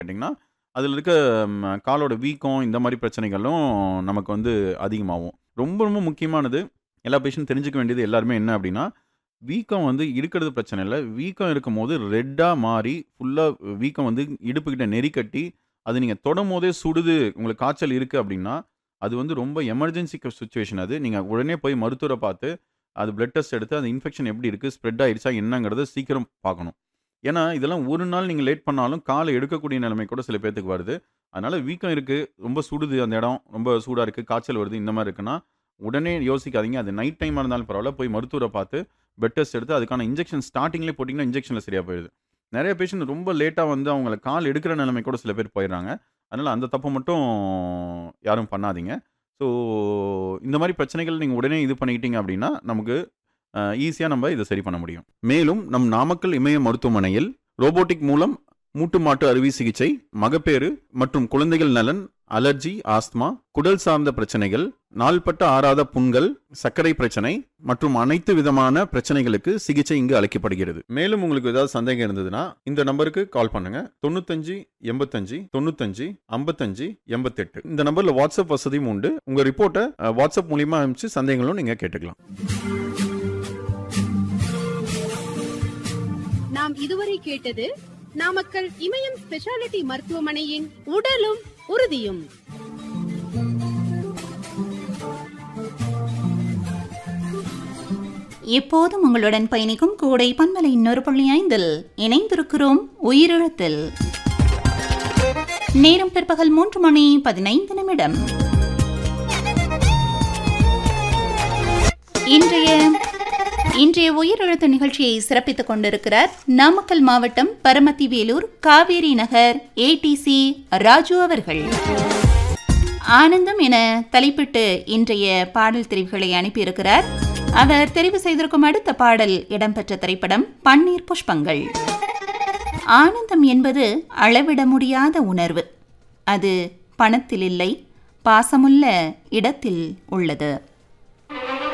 கேட்டிங்கன்னா அதில் இருக்க ம், காலோட வீக்கம் இந்த மாதிரி பிரச்சனைகளும் நமக்கு வந்து அதிகமாகும் ரொம்ப ரொம்ப முக்கியமானது எல்லா பேஷண்ட் தெரிஞ்சுக்க வேண்டியது எல்லாருமே என்ன அப்படின்னா வீக்கம் வந்து இருக்கிறது பிரச்சனை இல்லை வீக்கம் இருக்கும் போது ரெட்டாக மாறி ஃபுல்லாக வீக்கம் வந்து இடுப்புக்கிட்ட நெறிக்கட்டி அது நீங்கள் தொடும் போதே சுடுது உங்களுக்கு காய்ச்சல் இருக்குது அப்படின்னா அது வந்து ரொம்ப எமர்ஜென்சி சுச்சுவேஷன் அது நீங்கள் உடனே போய் மருத்துவரை பார்த்து அது பிளட் டெஸ்ட் எடுத்து அந்த இன்ஃபெக்ஷன் எப்படி இருக்குது ஸ்ப்ரெட் ஆயிடுச்சா என்னங்கிறத சீக்கிரம் பார்க்கணும் ஏன்னா இதெல்லாம் ஒரு நாள் நீங்கள் லேட் பண்ணாலும் காலை எடுக்கக்கூடிய நிலைமை கூட சில பேர்த்துக்கு வருது அதனால வீக்கம் இருக்குது ரொம்ப சுடுது அந்த இடம் ரொம்ப சூடாக இருக்குது காய்ச்சல் வருது இந்த மாதிரி இருக்குன்னா உடனே யோசிக்காதீங்க அது நைட் டைமாக இருந்தாலும் பரவாயில்ல போய் மருத்துவரை பார்த்து பெட் டெஸ்ட் எடுத்து அதுக்கான இன்ஜெக்ஷன் ஸ்டார்டிங்லேயே போட்டிங்கன்னா இன்ஜெக்ஷனில் சரியாக போயிடுது நிறைய பேஷண்ட் ரொம்ப லேட்டாக வந்து அவங்கள கால் எடுக்கிற நிலைமை கூட சில பேர் போயிடுறாங்க அதனால் அந்த தப்பை மட்டும் யாரும் பண்ணாதீங்க ஸோ இந்த மாதிரி பிரச்சனைகள் நீங்கள் உடனே இது பண்ணிக்கிட்டீங்க அப்படின்னா நமக்கு ஈஸியாக நம்ம இதை சரி பண்ண முடியும் மேலும் நம் நாமக்கல் இமய மருத்துவமனையில் ரோபோட்டிக் மூலம் மூட்டு மாட்டு அறுவை சிகிச்சை மகப்பேறு மற்றும் குழந்தைகள் நலன் அலர்ஜி ஆஸ்துமா குடல் சார்ந்த பிரச்சனைகள் நாள்பட்ட ஆறாத புண்கள் சர்க்கரை பிரச்சனை மற்றும் அனைத்து விதமான பிரச்சனைகளுக்கு சிகிச்சை இங்கு அளிக்கப்படுகிறது மேலும் உங்களுக்கு ஏதாவது சந்தேகம் இருந்ததுன்னா இந்த நம்பருக்கு கால் பண்ணுங்க தொண்ணூத்தஞ்சு எண்பத்தஞ்சு தொண்ணூத்தஞ்சு ஐம்பத்தஞ்சு எண்பத்தெட்டு இந்த நம்பர்ல வாட்ஸ்அப் வசதியும் உண்டு உங்க ரிப்போர்ட்டை அஹ், வாட்ஸ்அப் மூலியமா அனுப்பிச்சு சந்தேகங்களும் நீங்க கேட்டுக்கலாம் நாம் இதுவரை கேட்டது நாமக்கல் இமயம் ஸ்பெஷாலிட்டி மருத்துவமனையின் உடலும் உறுதியும் எப்போதும் உங்களுடன் பயணிக்கும் கூடை பன்மலை இன்னொரு புள்ளி ஐந்தில் இணைந்திருக்கிறோம் உயிரிழத்தில் நேரம் பிற்பகல் மூன்று மணி பதினைந்து நிமிடம் இன்றைய இன்றைய உயிரிழப்பு நிகழ்ச்சியை சிறப்பித்துக் கொண்டிருக்கிறார் நாமக்கல் மாவட்டம் பரமத்தி வேலூர் காவேரி நகர் ஏடிசி ராஜு அவர்கள் ஆனந்தம் என தலைப்பிட்டு இன்றைய பாடல் தெரிவுகளை அனுப்பியிருக்கிறார் அவர் தெரிவு செய்திருக்கும் அடுத்த பாடல் இடம்பெற்ற திரைப்படம் பன்னீர் புஷ்பங்கள் ஆனந்தம் என்பது அளவிட முடியாத உணர்வு அது பணத்தில் இல்லை பாசமுள்ள இடத்தில் உள்ளது